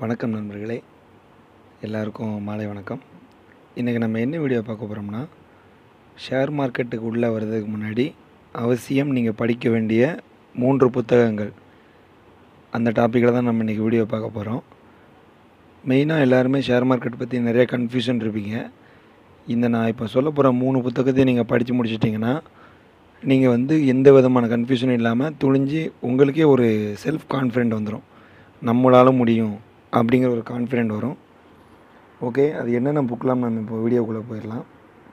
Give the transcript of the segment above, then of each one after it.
வணக்கம் நண்பர்களே எல்லாருக்கும் மாலை வணக்கம் இன்றைக்கி நம்ம என்ன வீடியோ பார்க்க போகிறோம்னா ஷேர் மார்க்கெட்டுக்கு உள்ளே வர்றதுக்கு முன்னாடி அவசியம் நீங்கள் படிக்க வேண்டிய மூன்று புத்தகங்கள் அந்த டாப்பிக்கில் தான் நம்ம இன்றைக்கி வீடியோ பார்க்க போகிறோம் மெயினாக எல்லாருமே ஷேர் மார்க்கெட் பற்றி நிறைய கன்ஃபியூஷன் இருப்பீங்க இந்த நான் இப்போ சொல்ல போகிற மூணு புத்தகத்தையும் நீங்கள் படித்து முடிச்சிட்டிங்கன்னா நீங்கள் வந்து எந்த விதமான கன்ஃபியூஷனும் இல்லாமல் துணிஞ்சு உங்களுக்கே ஒரு செல்ஃப் கான்ஃபிடென்ட் வந்துடும் நம்மளால் முடியும் அப்படிங்கிற ஒரு கான்ஃபிடென்ட் வரும் ஓகே அது என்னென்ன புக்கெலாம் நம்ம இப்போ வீடியோக்குள்ளே போயிடலாம்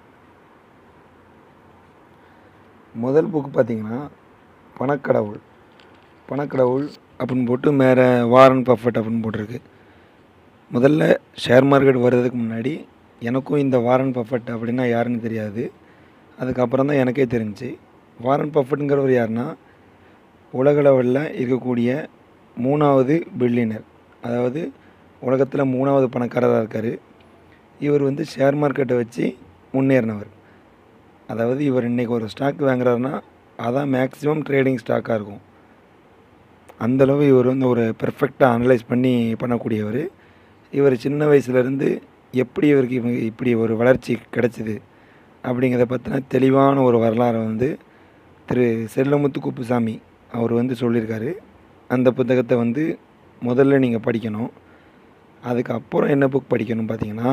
முதல் புக் பார்த்தீங்கன்னா பணக்கடவுள் பணக்கடவுள் அப்படின்னு போட்டு மேலே வாரன் பஃபட் அப்படின்னு போட்டிருக்கு முதல்ல ஷேர் மார்க்கெட் வர்றதுக்கு முன்னாடி எனக்கும் இந்த வாரன் பஃபட் அப்படின்னா யாருன்னு தெரியாது அதுக்கப்புறம் தான் எனக்கே தெரிஞ்சுச்சு வாரன் பஃபட்டுங்கிறவர் யாருன்னா உலகளவில் இருக்கக்கூடிய மூணாவது பில்லியனர் அதாவது உலகத்தில் மூணாவது பணக்காரராக இருக்கார் இவர் வந்து ஷேர் மார்க்கெட்டை வச்சு முன்னேறினவர் அதாவது இவர் இன்றைக்கி ஒரு ஸ்டாக் வாங்குறாருன்னா அதான் மேக்ஸிமம் ட்ரேடிங் ஸ்டாக்காக இருக்கும் அந்தளவு இவர் வந்து ஒரு பெர்ஃபெக்டாக அனலைஸ் பண்ணி பண்ணக்கூடியவர் இவர் சின்ன வயசுலேருந்து எப்படி இவருக்கு இவங்க இப்படி ஒரு வளர்ச்சி கிடச்சிது அப்படிங்கிறத பற்றின தெளிவான ஒரு வரலாறை வந்து திரு செல்லமுத்து குப்புசாமி அவர் வந்து சொல்லியிருக்காரு அந்த புத்தகத்தை வந்து முதல்ல நீங்கள் படிக்கணும் அதுக்கப்புறம் என்ன புக் படிக்கணும் பார்த்தீங்கன்னா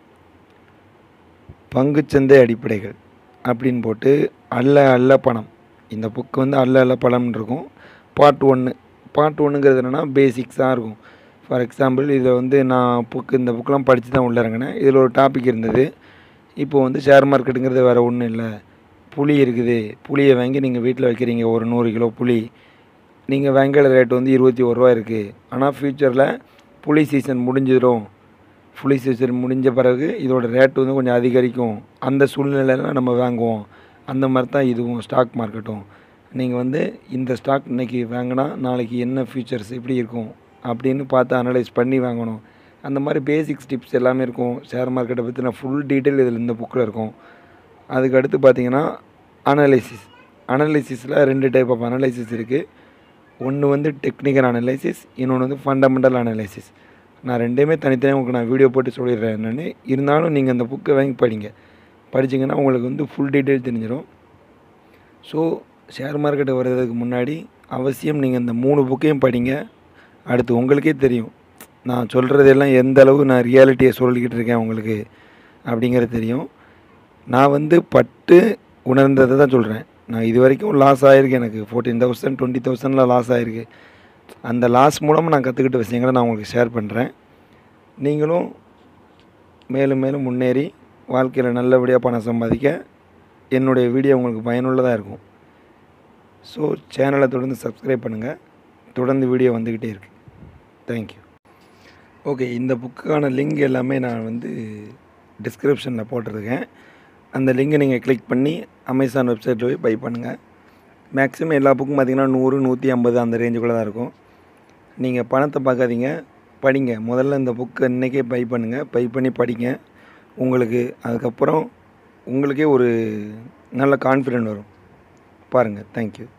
பங்குச்சந்தை அடிப்படைகள் அப்படின்னு போட்டு அல்ல அல்ல பணம் இந்த புக் வந்து அல்ல அல்ல பணம்னு இருக்கும் பார்ட் ஒன்று பார்ட் ஒன்றுங்கிறது என்னென்னா பேசிக்ஸாக இருக்கும் ஃபார் எக்ஸாம்பிள் இதில் வந்து நான் புக்கு இந்த புக்கெலாம் படித்து தான் உள்ள இறங்கினேன் இதில் ஒரு டாபிக் இருந்தது இப்போ வந்து ஷேர் மார்க்கெட்டுங்கிறது வேறு ஒன்றும் இல்லை புளி இருக்குது புளியை வாங்கி நீங்கள் வீட்டில் வைக்கிறீங்க ஒரு நூறு கிலோ புளி நீங்கள் வாங்கிற ரேட் வந்து இருபத்தி ஒரு ரூபா இருக்குது ஆனால் ஃப்யூச்சரில் புளி சீசன் முடிஞ்சிடும் புளி சீசன் முடிஞ்ச பிறகு இதோட ரேட் வந்து கொஞ்சம் அதிகரிக்கும் அந்த சூழ்நிலையில் நம்ம வாங்குவோம் அந்த மாதிரி தான் இதுவும் ஸ்டாக் மார்க்கெட்டும் நீங்கள் வந்து இந்த ஸ்டாக் இன்றைக்கி வாங்கினா நாளைக்கு என்ன ஃபியூச்சர்ஸ் எப்படி இருக்கும் அப்படின்னு பார்த்து அனலைஸ் பண்ணி வாங்கணும் அந்த மாதிரி பேசிக்ஸ் டிப்ஸ் எல்லாமே இருக்கும் ஷேர் மார்க்கெட்டை பற்றின ஃபுல் டீட்டெயில் இதில் இந்த புக்கில் இருக்கும் அதுக்கு அடுத்து பார்த்தீங்கன்னா அனலைசிஸ் அனலைசிஸில் ரெண்டு டைப் ஆஃப் அனலைசிஸ் இருக்குது ஒன்று வந்து டெக்னிக்கல் அனலைசிஸ் இன்னொன்று வந்து ஃபண்டமெண்டல் அனலைசிஸ் நான் ரெண்டையுமே தனித்தனியாக உங்களுக்கு நான் வீடியோ போட்டு சொல்லிடுறேன் என்னென்னு இருந்தாலும் நீங்கள் அந்த புக்கை வாங்கி படிங்க படிச்சிங்கன்னா உங்களுக்கு வந்து ஃபுல் டீட்டெயில் தெரிஞ்சிடும் ஸோ ஷேர் மார்க்கெட்டு வர்றதுக்கு முன்னாடி அவசியம் நீங்கள் இந்த மூணு புக்கையும் படிங்க அடுத்து உங்களுக்கே தெரியும் நான் சொல்கிறதெல்லாம் எந்த அளவு நான் ரியாலிட்டியை சொல்லிக்கிட்டு இருக்கேன் உங்களுக்கு அப்படிங்கிறது தெரியும் நான் வந்து பட்டு உணர்ந்ததை தான் சொல்கிறேன் நான் இது வரைக்கும் லாஸ் ஆகிருக்கு எனக்கு ஃபோர்டீன் தௌசண்ட் டுவெண்ட்டி தௌசண்டில் லாஸ் ஆகிருக்கு அந்த லாஸ் மூலமாக நான் கற்றுக்கிட்ட விஷயங்களை நான் உங்களுக்கு ஷேர் பண்ணுறேன் நீங்களும் மேலும் மேலும் முன்னேறி வாழ்க்கையில் நல்லபடியாக பணம் சம்பாதிக்க என்னுடைய வீடியோ உங்களுக்கு பயனுள்ளதாக இருக்கும் ஸோ சேனலை தொடர்ந்து சப்ஸ்கிரைப் பண்ணுங்கள் தொடர்ந்து வீடியோ வந்துக்கிட்டே இருக்குது தேங்க்யூ ஓகே இந்த புக்குக்கான லிங்க் எல்லாமே நான் வந்து டிஸ்கிரிப்ஷனில் போட்டிருக்கேன் அந்த லிங்கை நீங்கள் கிளிக் பண்ணி அமேசான் வெப்சைட்டில் போய் பை பண்ணுங்கள் மேக்ஸிமம் எல்லா புக்கும் பார்த்திங்கன்னா நூறு நூற்றி ஐம்பது அந்த ரேஞ்சுக்குள்ளே தான் இருக்கும் நீங்கள் பணத்தை பார்க்காதீங்க படிங்க முதல்ல இந்த புக்கை இன்றைக்கே பை பண்ணுங்கள் பை பண்ணி படிங்க உங்களுக்கு அதுக்கப்புறம் உங்களுக்கே ஒரு நல்ல கான்ஃபிடென்ட் வரும் பாருங்கள் தேங்க்யூ